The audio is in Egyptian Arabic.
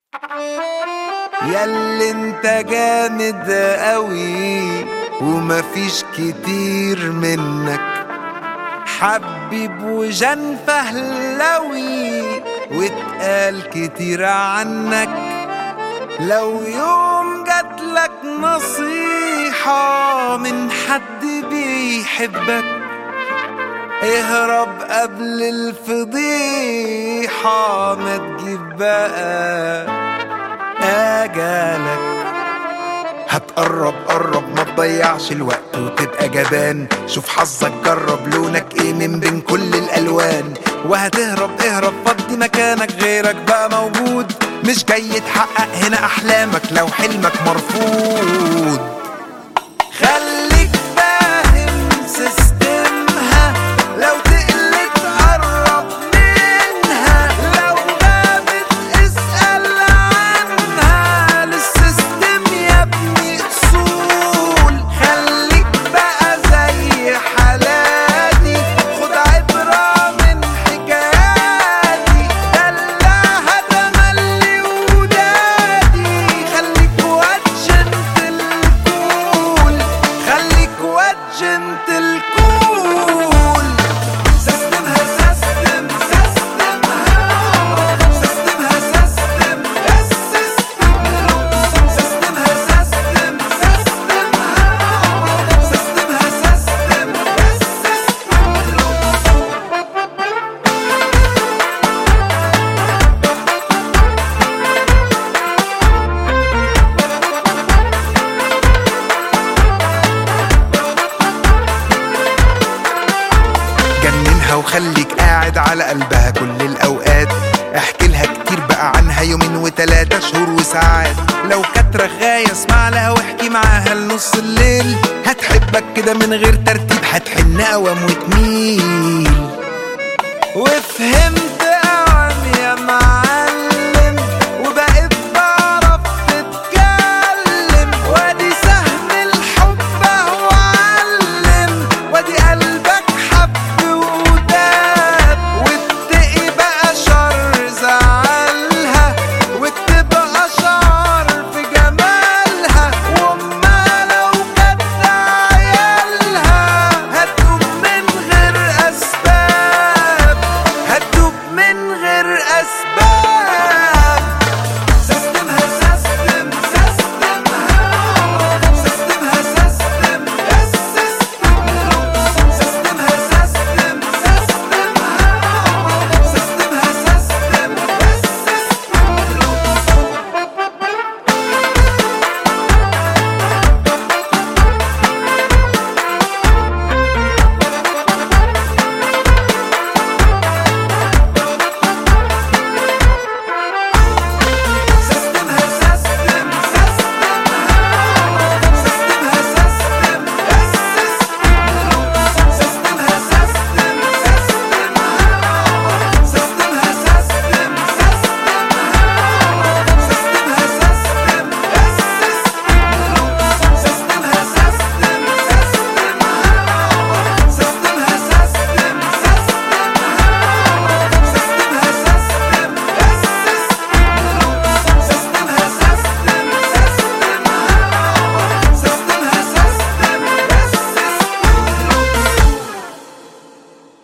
ياللي انت جامد قوي ومفيش كتير منك حبيب وجن فهلوي واتقال كتير عنك لو يوم جاتلك نصيحة من حد بيحبك اهرب قبل الفضيحة ما تجيب بقى أجالك هتقرب قرب ما تضيعش الوقت وتبقى جبان شوف حظك جرب لونك ايه من بين كل الالوان وهتهرب اهرب فضي مكانك غيرك بقى موجود مش جاي تحقق هنا احلامك لو حلمك مرفوض خليك فاهم سيستمها لو تقلت قرب منها لو غابت اسأل عنها للسيستم يا ابني اصول خليك بقى زي حالاتي خد عبرة من حكاياتي دلعها تملي ودادي خليك واتشنت الكول خليك واتشنت الكول سيستمها سيستم سيستمها سيستمها سيستم السيستم سيستمها سيستم سيستمها سيستمها سيستم السيستم جننها وخليك قاعد على قلبها كل الأوقات احكي لها كتير بقى عنها يومين وتلاتة شهور وساعات لو كانت رغاية اسمع لها واحكي معاها لنص الليل هتحبك كده من غير ترتيب هتحن قوام وتميل وفهمت